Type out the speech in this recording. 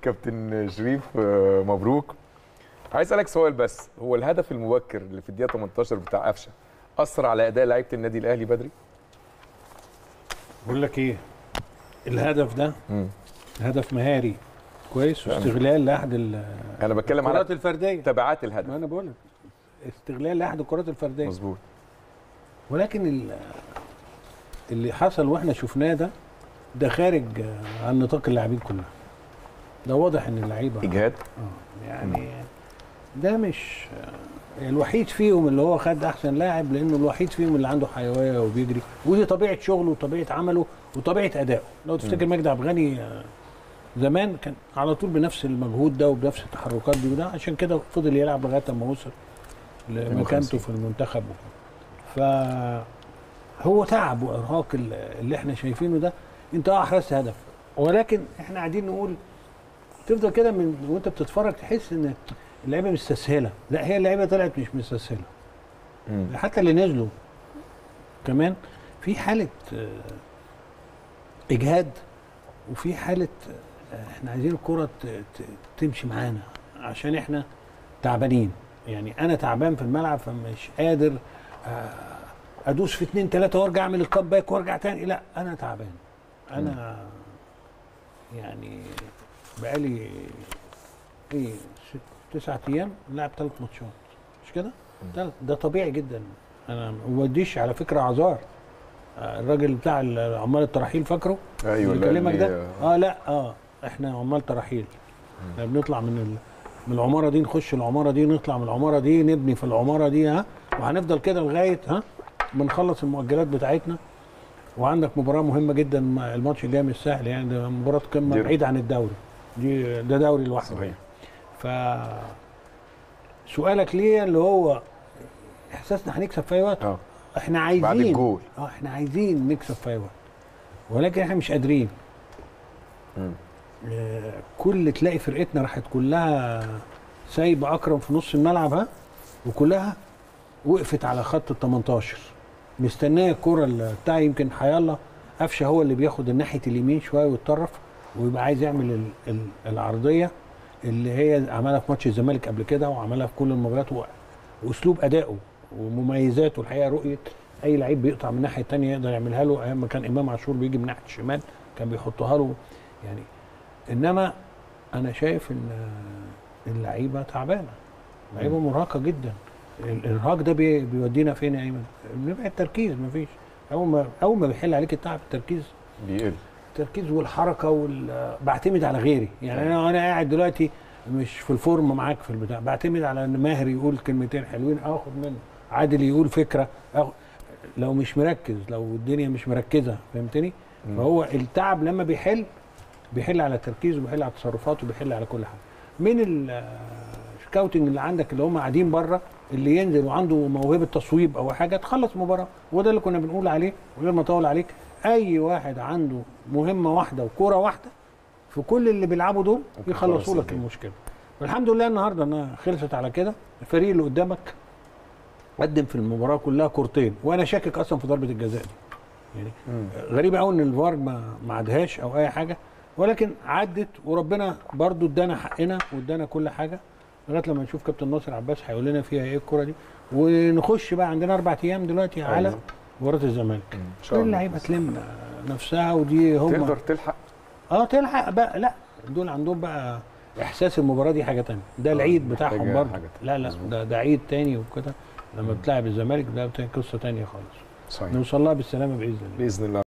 كابتن شريف آه، مبروك عايز اسالك سؤال بس هو الهدف المبكر اللي في الدقيقه 18 بتاع قفشه اثر على اداء لعيبه النادي الاهلي بدري بقول لك ايه الهدف ده مم. هدف مهاري كويس واستغلال لاحد ال- انا بتكلم الكرات على الفرديه تبعات الهدف ما انا بقول لك استغلال لاحد الكرات الفرديه مظبوط ولكن ال- اللي حصل واحنا شفناه ده ده خارج آه، عن نطاق اللاعبين كلها ده واضح ان اللعيبه اجهاد آه، يعني ده مش آه، الوحيد فيهم اللي هو خد احسن لاعب لانه الوحيد فيهم اللي عنده حيويه وبيجري ودي طبيعه شغله وطبيعه عمله وطبيعه ادائه لو تفتكر مجدي عبد الغني آه، زمان كان على طول بنفس المجهود ده وبنفس التحركات دي وده عشان كده فضل يلعب لغايه ما وصل لمكانته في المنتخب وكده. فهو تعب وارهاق ال- اللي احنا شايفينه ده انت اه احرزت هدف ولكن احنا قاعدين نقول تفضل كده من وانت بتتفرج تحس ان اللعيبه مستسهله لا هي اللعيبه طلعت مش مستسهله مم. حتى اللي نزلوا كمان في حاله آه، اجهاد وفي حاله آه، احنا عايزين الكره ت- ت- تمشي معانا عشان احنا تعبانين يعني انا تعبان في الملعب فمش قادر آه، ادوس في اتنين تلاته وارجع اعمل الكامباك وارجع تاني لا انا تعبان انا يعني بقالي ايه ست- تسعة ايام لعب ثلاث ماتشات مش كده؟ تلات. ده طبيعي جدا انا ما بديش على فكره اعذار آه، الراجل بتاع ال- عمال الترحيل فاكره؟ ايوه اللي لا، بيكلمك اللي- ده اه لا اه احنا عمال ترحيل احنا بنطلع من ال... من العماره دي نخش العماره دي نطلع من العماره دي نبني في العماره دي ها وهنفضل كده لغايه ها بنخلص المؤجلات بتاعتنا وعندك مباراه مهمه جدا مع- الماتش الجاي مش سهل يعني ده مباراه قمه دي- بعيد عن الدوري دي ده دوري لوحده صحيح ف سؤالك ليه اللي هو احساسنا هنكسب في اي وقت اه احنا عايزين بعد الجول اه احنا عايزين نكسب في اي وقت ولكن احنا مش قادرين مم. آه، كل تلاقي فرقتنا راحت كلها سايبه اكرم في نص الملعب ها وكلها وقفت على خط ال 18 مستنيه الكره اللي بتاع يمكن حيالله قفشه هو اللي بياخد الناحيه اليمين شويه ويتطرف ويبقى عايز يعمل ال- ال- العرضيه اللي هي عملها في ماتش الزمالك قبل كده وعملها في كل المباريات و- واسلوب ادائه ومميزاته الحقيقه رؤيه اي لعيب بيقطع من الناحيه الثانيه يقدر يعملها له ايام ما كان امام عاشور بيجي من ناحيه الشمال كان بيحطها له يعني انما انا شايف ان اللعيبه تعبانه لعيبه مرهقه جدا الارهاق ده بي- بيودينا فين يا ايمن؟ بنبقى التركيز مفيش اول ما اول ما بيحل عليك التعب التركيز بيقل التركيز والحركه وال... بعتمد على غيري يعني انا وانا قاعد دلوقتي مش في الفورم معاك في البتاع بعتمد على ان ماهر يقول كلمتين حلوين اخد منه عادل يقول فكره أخد... لو مش مركز لو الدنيا مش مركزه فهمتني مم. فهو التعب لما بيحل بيحل على التركيز وبيحل على التصرفات وبيحل على كل حاجه من السكاوتنج اللي عندك اللي هم قاعدين بره اللي ينزل وعنده موهبه تصويب او حاجه تخلص مباراه وده اللي كنا بنقول عليه وغير ما اطول عليك اي واحد عنده مهمه واحده وكوره واحده في كل اللي بيلعبوا دول ممكن يخلصوا خلاص لك الدنيا. المشكله والحمد لله النهارده انها خلصت على كده الفريق اللي قدامك قدم في المباراه كلها كورتين وانا شاكك اصلا في ضربه الجزاء دي يعني غريب قوي ان الفار ما ما عادهاش او اي حاجه ولكن عدت وربنا برضو ادانا حقنا وادانا كل حاجه لغايه لما نشوف كابتن ناصر عباس هيقول لنا فيها ايه الكوره دي ونخش بقى عندنا اربع ايام دلوقتي على أيوة. مباراه الزمالك ان كل شاء الله اللعيبه تلم نفسها ودي هم تقدر تلحق اه تلحق بقى لا دول عندهم بقى احساس المباراه دي حاجه تانية ده العيد بتاعهم محتاجة برضه حاجة لا لا مظبوط. ده ده عيد تاني وكده لما بتلعب الزمالك ده بتاع قصه تانية خالص صحيح نوصل لها بالسلامه باذن الله باذن الله